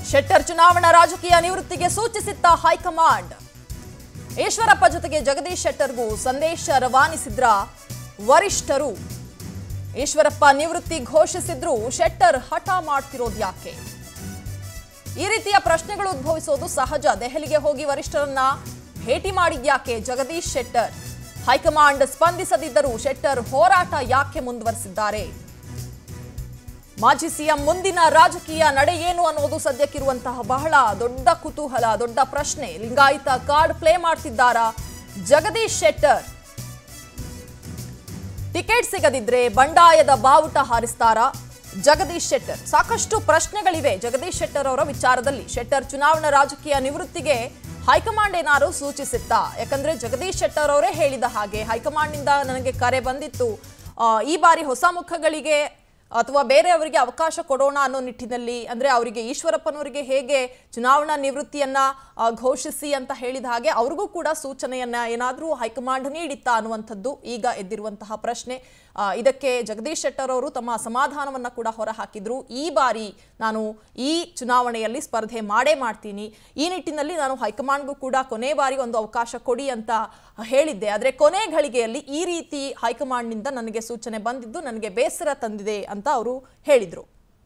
ಶೆಟ್ಟರ್ ಚುನಾವಣಾ ರಾಜಕೀಯ ನಿವೃತ್ತಿಗೆ ಸೂಚಿಸಿತ್ತ ಹೈಕಮಾಂಡ್ ಈಶ್ವರಪ್ಪ ಜೊತೆಗೆ ಜಗದೀಶ್ ಶೆಟ್ಟರ್ಗೂ ಸಂದೇಶ ರವಾನಿಸಿದ್ರ ವರಿಷ್ಠರು ಈಶ್ವರಪ್ಪ ನಿವೃತ್ತಿ ಘೋಷಿಸಿದ್ರು ಶೆಟ್ಟರ್ ಹಠ ಮಾಡ್ತಿರೋದು ಯಾಕೆ ಈ ರೀತಿಯ ಪ್ರಶ್ನೆಗಳು ಉದ್ಭವಿಸೋದು ಸಹಜ ದೆಹಲಿಗೆ ಹೋಗಿ ವರಿಷ್ಠರನ್ನ ಭೇಟಿ ಮಾಡಿದ್ಯಾಕೆ ಜಗದೀಶ್ ಶೆಟ್ಟರ್ ಹೈಕಮಾಂಡ್ ಸ್ಪಂದಿಸದಿದ್ದರೂ ಶೆಟ್ಟರ್ ಹೋರಾಟ ಯಾಕೆ ಮುಂದುವರೆಸಿದ್ದಾರೆ ಮಾಜಿ ಸಿಎಂ ಮುಂದಿನ ರಾಜಕೀಯ ನಡೆ ಏನು ಅನ್ನೋದು ಸದ್ಯಕ್ಕಿರುವಂತಹ ಬಹಳ ದೊಡ್ಡ ಕುತೂಹಲ ದೊಡ್ಡ ಪ್ರಶ್ನೆ ಲಿಂಗಾಯತ ಕಾರ್ಡ್ ಪ್ಲೇ ಮಾಡ್ತಿದ್ದಾರಾ ಜಗದೀಶ್ ಶೆಟ್ಟರ್ ಟಿಕೆಟ್ ಸಿಗದಿದ್ರೆ ಬಂಡಾಯದ ಬಾವುಟ ಹಾರಿಸ್ತಾರಾ ಜಗದೀಶ್ ಶೆಟ್ಟರ್ ಸಾಕಷ್ಟು ಪ್ರಶ್ನೆಗಳಿವೆ ಜಗದೀಶ್ ಶೆಟ್ಟರ್ ಅವರ ವಿಚಾರದಲ್ಲಿ ಶೆಟ್ಟರ್ ಚುನಾವಣಾ ರಾಜಕೀಯ ನಿವೃತ್ತಿಗೆ ಹೈಕಮಾಂಡ್ ಏನಾದ್ರು ಸೂಚಿಸಿತ್ತಾ ಯಾಕಂದ್ರೆ ಜಗದೀಶ್ ಶೆಟ್ಟರ್ ಅವರೇ ಹೇಳಿದ ಹಾಗೆ ಹೈಕಮಾಂಡ್ನಿಂದ ನನಗೆ ಕರೆ ಬಂದಿತ್ತು ಆ, ಈ ಬಾರಿ ಹೊಸ ಮುಖಗಳಿಗೆ ಅಥವಾ ಬೇರೆಯವರಿಗೆ ಅವಕಾಶ ಕೊಡೋಣ ಅನ್ನೋ ನಿಟ್ಟಿನಲ್ಲಿ ಅಂದ್ರೆ ಅವರಿಗೆ ಈಶ್ವರಪ್ಪನವರಿಗೆ ಹೇಗೆ ಚುನಾವಣಾ ನಿವೃತ್ತಿಯನ್ನ ಆ, ಘೋಷಿಸಿ ಅಂತ ಹೇಳಿದ ಹಾಗೆ ಅವ್ರಿಗೂ ಕೂಡ ಸೂಚನೆಯನ್ನ ಏನಾದರೂ ಹೈಕಮಾಂಡ್ ನೀಡಿತ್ತಾ ಅನ್ನುವಂಥದ್ದು ಈಗ ಎದ್ದಿರುವಂತಹ ಪ್ರಶ್ನೆ ಆ, ಇದಕ್ಕೆ ಜಗದೀಶ್ ಶೆಟ್ಟರ್ ಅವರು ತಮ್ಮ ಅಸಮಾಧಾನವನ್ನ ಕೂಡ ಹೊರಹಾಕಿದ್ರು ಈ ಬಾರಿ ನಾನು ಈ ಚುನಾವಣೆಯಲ್ಲಿ ಸ್ಪರ್ಧೆ ಮಾಡೇ ಮಾಡ್ತೀನಿ ಈ ನಿಟ್ಟಿನಲ್ಲಿ ನಾನು ಹೈಕಮಾಂಡ್ಗೂ ಕೂಡ ಕೊನೆ ಬಾರಿ ಒಂದು ಅವಕಾಶ ಕೊಡಿ ಅಂತ ಹೇಳಿದ್ದೆ ಆದರೆ ಕೊನೆ ಘಳಿಗೆಯಲ್ಲಿ ಈ ರೀತಿ ಹೈಕಮಾಂಡ್ನಿಂದ ನನಗೆ ಸೂಚನೆ ಬಂದಿದ್ದು ನನಗೆ ಬೇಸರ ತಂದಿದೆ ಅಂತ ಅವರು ಹೇಳಿದ್ರು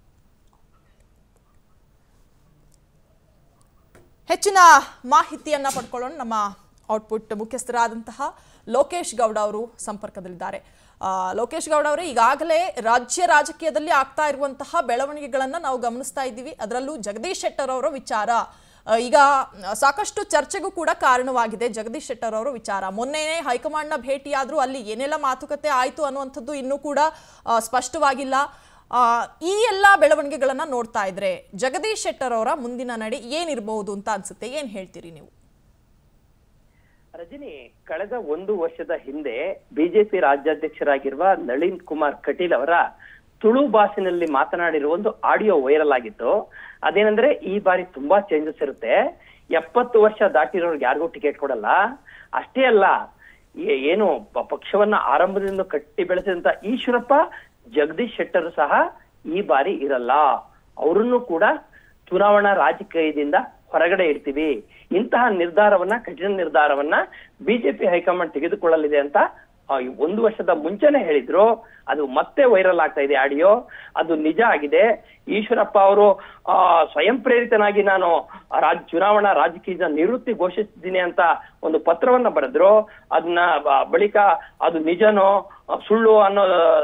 ಹೆಚ್ಚಿನ ಮಾಹಿತಿಯನ್ನ ಪಡ್ಕೊಳ್ಳೋಣ ನಮ್ಮ ಔಟ್ಪುಟ್ ಮುಖ್ಯಸ್ಥರಾದಂತಹ ಲೋಕೇಶ್ ಗೌಡ ಅವರು ಸಂಪರ್ಕದಲ್ಲಿದ್ದಾರೆ ಆ, ಲೋಕೇಶ್ ಗೌಡ ಅವರೇ ಈಗಾಗಲೇ ರಾಜ್ಯ ರಾಜಕೀಯದಲ್ಲಿ ಆಗ್ತಾ ಇರುವಂತಹ ಬೆಳವಣಿಗೆಗಳನ್ನ ನಾವು ಗಮನಿಸ್ತಾ ಇದ್ದೀವಿ ಅದರಲ್ಲೂ ಜಗದೀಶ್ ಶೆಟ್ಟರ್ ಅವರ ವಿಚಾರ ಆ, ಈಗ ಸಾಕಷ್ಟು ಚರ್ಚೆಗೂ ಕೂಡ ಕಾರಣವಾಗಿದೆ ಜಗದೀಶ್ ಶೆಟ್ಟರ್ ಅವರ ವಿಚಾರ ಮೊನ್ನೆನೇ ಹೈಕಮಾಂಡ್ನ ಭೇಟಿಯಾದ್ರೂ ಅಲ್ಲಿ ಏನೆಲ್ಲ ಮಾತುಕತೆ ಆಯಿತು ಅನ್ನುವಂಥದ್ದು ಇನ್ನೂ ಕೂಡ ಆ, ಸ್ಪಷ್ಟವಾಗಿಲ್ಲ ಆ, ಈ ಎಲ್ಲ ಬೆಳವಣಿಗೆಗಳನ್ನ ನೋಡ್ತಾ ಇದ್ರೆ ಜಗದೀಶ್ ಶೆಟ್ಟರ್ ಅವರ ಮುಂದಿನ ನಡೆ ಏನಿರಬಹುದು ಅಂತ ಅನ್ಸುತ್ತೆ ಏನ್ ಹೇಳ್ತೀರಿ ನೀವು ರಜನಿ ಕಳೆದ ಒಂದು ವರ್ಷದ ಹಿಂದೆ ಬಿಜೆಪಿ ರಾಜ್ಯಾಧ್ಯಕ್ಷರಾಗಿರುವ ನಳಿನ್ ಕುಮಾರ್ ಕಟೀಲ್ ಅವರ ತುಳು ಭಾಷೆನಲ್ಲಿ ಮಾತನಾಡಿರುವ ಒಂದು ಆಡಿಯೋ ವೈರಲ್ ಆಗಿತ್ತು ಅದೇನಂದ್ರೆ ಈ ಬಾರಿ ತುಂಬಾ ಚೇಂಜಸ್ ಇರುತ್ತೆ ಎಪ್ಪತ್ತು ವರ್ಷ ದಾಟಿರೋರ್ಗೆ ಯಾರಿಗೂ ಟಿಕೆಟ್ ಕೊಡಲ್ಲ ಅಷ್ಟೇ ಅಲ್ಲ ಏ- ಏನು ಪ- ಪಕ್ಷವನ್ನ ಆರಂಭದಿಂದ ಕಟ್ಟಿ ಬೆಳೆಸಿದಂತ ಈಶ್ವರಪ್ಪ ಜಗದೀಶ್ ಶೆಟ್ಟರ್ ಸಹ ಈ ಬಾರಿ ಇರಲ್ಲ ಅವರನ್ನು ಕೂಡ ಚುನಾವಣಾ ರಾಜಕೀಯದಿಂದ ಹೊರಗಡೆ ಇಡ್ತೀವಿ ಇಂತಹ ನಿರ್ಧಾರವನ್ನ ಕಠಿಣ ನಿರ್ಧಾರವನ್ನ ಬಿಜೆಪಿ ಹೈಕಮಾಂಡ್ ತೆಗೆದುಕೊಳ್ಳಲಿದೆ ಅಂತ ಆ, ಈ ಒಂದು ವರ್ಷದ ಮುಂಚೆನೆ ಹೇಳಿದ್ರು ಅದು ಮತ್ತೆ ವೈರಲ್ ಆಗ್ತಾ ಇದೆ ಆಡಿಯೋ ಅದು ನಿಜ ಆಗಿದೆ ಈಶ್ವರಪ್ಪ ಅವರು ಆ ಸ್ವಯಂ ಪ್ರೇರಿತನಾಗಿ ನಾನು ರಾಜ್ ಚುನಾವಣಾ ರಾಜಕೀಯದ ನಿವೃತ್ತಿ ಘೋಷಿಸಿದ್ದೀನಿ ಅಂತ ಒಂದು ಪತ್ರವನ್ನ ಬರೆದ್ರು ಅದನ್ನ ಬ- ಬಳಿಕ ಅದು ನಿಜನೋ ಆ, ಸುಳ್ಳು ಅನ್ನೋ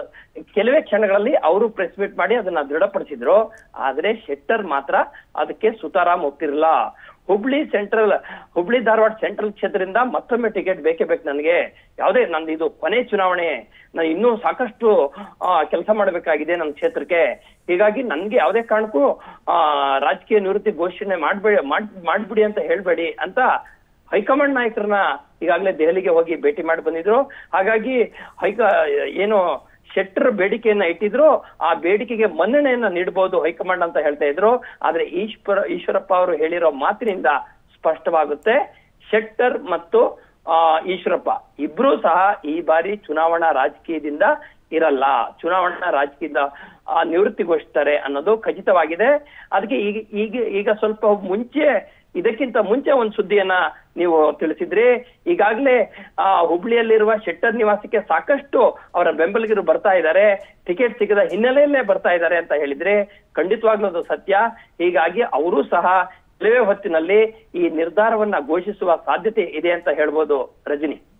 ಕೆಲವೇ ಕ್ಷಣಗಳಲ್ಲಿ ಅವರು ಪ್ರೆಸ್ ಮೀಟ್ ಮಾಡಿ ಅದನ್ನ ದೃಢಪಡಿಸಿದ್ರು ಆದ್ರೆ ಶೆಟ್ಟರ್ ಮಾತ್ರ ಅದಕ್ಕೆ ಸುತಾರಾಮ್ ಒಪ್ತಿರಲ್ಲ ಹುಬ್ಳಿ ಸೆಂಟ್ರಲ್ ಹುಬ್ಳಿ ಧಾರವಾಡ ಸೆಂಟ್ರಲ್ ಕ್ಷೇತ್ರದಿಂದ ಮತ್ತೊಮ್ಮೆ ಟಿಕೆಟ್ ಬೇಕೇ ಬೇಕು ನನಗೆ ಯಾವುದೇ ನಂದು ಇದು ಕೊನೆ ಚುನಾವಣೆ ನಾನು ಇನ್ನೂ ಸಾಕಷ್ಟು ಕೆಲಸ ಮಾಡಬೇಕಾಗಿದೆ ನನ್ನ ಕ್ಷೇತ್ರಕ್ಕೆ ಹೀಗಾಗಿ ನನ್ಗೆ ಯಾವುದೇ ಕಾರಣಕ್ಕೂ ಆ ರಾಜಕೀಯ ನಿವೃತ್ತಿ ಘೋಷಣೆ ಮಾಡ್ಬೇಡಿ ಮಾಡ್ ಮಾಡ್ಬಿಡಿ ಅಂತ ಹೇಳ್ಬೇಡಿ ಅಂತ ಹೈಕಮಾಂಡ್ ನಾಯಕರನ್ನ ಈಗಾಗಲೇ ದೆಹಲಿಗೆ ಹೋಗಿ ಭೇಟಿ ಮಾಡಿ ಬಂದಿದ್ರು ಹಾಗಾಗಿ ಹೈಕ ಏನು ಶೆಟ್ಟರ್ ಬೇಡಿಕೆಯನ್ನ ಇಟ್ಟಿದ್ರು ಆ ಬೇಡಿಕೆಗೆ ಮನ್ನಣೆಯನ್ನ ನೀಡಬಹುದು ಹೈಕಮಾಂಡ್ ಅಂತ ಹೇಳ್ತಾ ಇದ್ರು ಆದ್ರೆ ಈಶ್ವರ ಈಶ್ವರಪ್ಪ ಅವರು ಹೇಳಿರೋ ಮಾತಿನಿಂದ ಸ್ಪಷ್ಟವಾಗುತ್ತೆ ಶೆಟ್ಟರ್ ಮತ್ತು ಆ ಈಶ್ವರಪ್ಪ ಇಬ್ರು ಸಹ ಈ ಬಾರಿ ಚುನಾವಣಾ ರಾಜಕೀಯದಿಂದ ಇರಲ್ಲ ಚುನಾವಣಾ ರಾಜಕೀಯದ ಆ, ನಿವೃತ್ತಿಗೊಳಿಸ್ತಾರೆ ಅನ್ನೋದು ಖಚಿತವಾಗಿದೆ ಅದಕ್ಕೆ ಈಗ ಈಗ ಈಗ ಸ್ವಲ್ಪ ಮುಂಚೆ ಇದಕ್ಕಿಂತ ಮುಂಚೆ ಒಂದು ಸುದ್ದಿಯನ್ನ ನೀವು ತಿಳಿಸಿದ್ರಿ ಈಗಾಗಲೇ ಆ ಹುಬ್ಳಿಯಲ್ಲಿರುವ ಶೆಟ್ಟರ್ ನಿವಾಸಕ್ಕೆ ಸಾಕಷ್ಟು ಅವರ ಬೆಂಬಲಿಗರು ಬರ್ತಾ ಇದ್ದಾರೆ ಟಿಕೆಟ್ ಸಿಗದ ಹಿನ್ನೆಲೆಯಲ್ಲೇ ಬರ್ತಾ ಇದ್ದಾರೆ ಅಂತ ಹೇಳಿದ್ರೆ ಖಂಡಿತವಾಗ್ಲೂ ಅದು ಸತ್ಯ ಹೀಗಾಗಿ ಅವರು ಸಹ ಕೆಲವೇ ಹೊತ್ತಿನಲ್ಲಿ ಈ ನಿರ್ಧಾರವನ್ನ ಘೋಷಿಸುವ ಸಾಧ್ಯತೆ ಇದೆ ಅಂತ ಹೇಳ್ಬೋದು ರಜನಿ